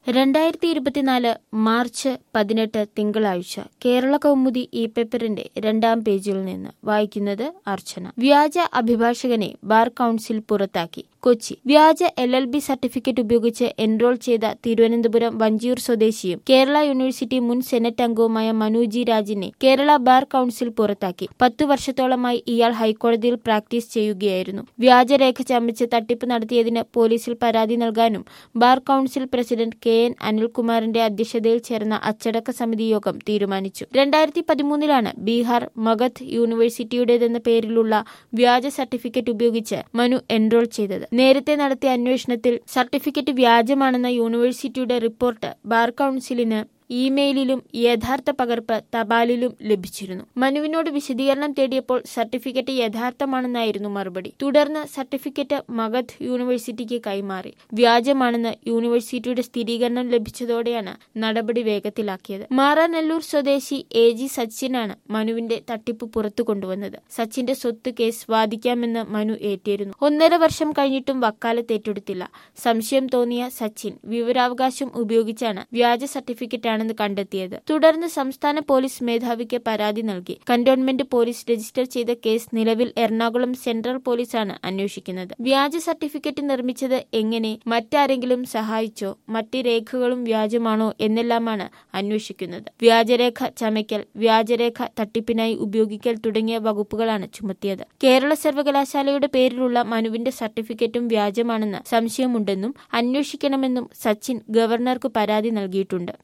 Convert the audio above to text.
രണ്ടായിരത്തി ഇരുപത്തിനാല് മാർച്ച് പതിനെട്ട് തിങ്കളാഴ്ച കേരള കൗമുദി ഇ പേപ്പറിന്റെ രണ്ടാം പേജിൽ നിന്ന് വായിക്കുന്നത് അർച്ചന വ്യാജ അഭിഭാഷകനെ ബാർ കൌൺസിൽ പുറത്താക്കി കൊച്ചി വ്യാജ എൽ എൽ ബി സർട്ടിഫിക്കറ്റ് ഉപയോഗിച്ച് എൻറോൾ ചെയ്ത തിരുവനന്തപുരം വഞ്ചിയൂർ സ്വദേശിയും കേരള യൂണിവേഴ്സിറ്റി മുൻ സെനറ്റ് അംഗവുമായ മനോജി രാജിനെ കേരള ബാർ കൌൺസിൽ പുറത്താക്കി പത്തു വർഷത്തോളമായി ഇയാൾ ഹൈക്കോടതിയിൽ പ്രാക്ടീസ് ചെയ്യുകയായിരുന്നു വ്യാജരേഖ ചമച്ച് തട്ടിപ്പ് നടത്തിയതിന് പോലീസിൽ പരാതി നൽകാനും bar council president K N അനിൽകുമാറിന്റെ അധ്യക്ഷതയിൽ ചേർന്ന അച്ചടക്ക സമിതി യോഗം തീരുമാനിച്ചു രണ്ടായിരത്തി പതിമൂന്നിലാണ് ബീഹാർ മഗധ് യൂണിവേഴ്സിറ്റിയുടേതെന്ന പേരിലുള്ള വ്യാജ സർട്ടിഫിക്കറ്റ് ഉപയോഗിച്ച് മനു എൻറോൾ ചെയ്തത് നേരത്തെ നടത്തിയ അന്വേഷണത്തിൽ സർട്ടിഫിക്കറ്റ് വ്യാജമാണെന്ന യൂണിവേഴ്സിറ്റിയുടെ റിപ്പോർട്ട് ബാർ കൌൺസിലിന് ഇമെയിലിലും യഥാർത്ഥ പകർപ്പ് തപാലിലും ലഭിച്ചിരുന്നു മനുവിനോട് വിശദീകരണം തേടിയപ്പോൾ സർട്ടിഫിക്കറ്റ് യഥാർത്ഥമാണെന്നായിരുന്നു മറുപടി തുടർന്ന് സർട്ടിഫിക്കറ്റ് മഗധ് യൂണിവേഴ്സിറ്റിക്ക് കൈമാറി വ്യാജമാണെന്ന് യൂണിവേഴ്സിറ്റിയുടെ സ്ഥിരീകരണം ലഭിച്ചതോടെയാണ് നടപടി വേഗത്തിലാക്കിയത് മാറാനെല്ലൂർ സ്വദേശി എ ജി സച്ചിനാണ് മനുവിന്റെ തട്ടിപ്പ് പുറത്തു കൊണ്ടുവന്നത് സച്ചിന്റെ സ്വത്ത് കേസ് വാദിക്കാമെന്ന് മനു ഏറ്റിരുന്നു ഒന്നര വർഷം കഴിഞ്ഞിട്ടും വക്കാലത്ത് ഏറ്റെടുത്തില്ല സംശയം തോന്നിയ സച്ചിൻ വിവരാവകാശം ഉപയോഗിച്ചാണ് വ്യാജ സർട്ടിഫിക്കറ്റ് ആണെന്ന് കണ്ടെത്തിയത് തുടർന്ന് സംസ്ഥാന പോലീസ് മേധാവിക്ക് പരാതി നൽകി കന്റോൺമെന്റ് പോലീസ് രജിസ്റ്റർ ചെയ്ത കേസ് നിലവിൽ എറണാകുളം സെൻട്രൽ പോലീസാണ് അന്വേഷിക്കുന്നത് വ്യാജ സർട്ടിഫിക്കറ്റ് നിർമ്മിച്ചത് എങ്ങനെ മറ്റാരെങ്കിലും സഹായിച്ചോ മറ്റ് രേഖകളും വ്യാജമാണോ എന്നെല്ലാമാണ് അന്വേഷിക്കുന്നത് വ്യാജരേഖ ചമയ്ക്കൽ വ്യാജരേഖ തട്ടിപ്പിനായി ഉപയോഗിക്കൽ തുടങ്ങിയ വകുപ്പുകളാണ് ചുമത്തിയത് കേരള സർവകലാശാലയുടെ പേരിലുള്ള മനുവിന്റെ സർട്ടിഫിക്കറ്റും വ്യാജമാണെന്ന് സംശയമുണ്ടെന്നും അന്വേഷിക്കണമെന്നും സച്ചിൻ ഗവർണർക്ക് പരാതി നൽകിയിട്ടുണ്ട്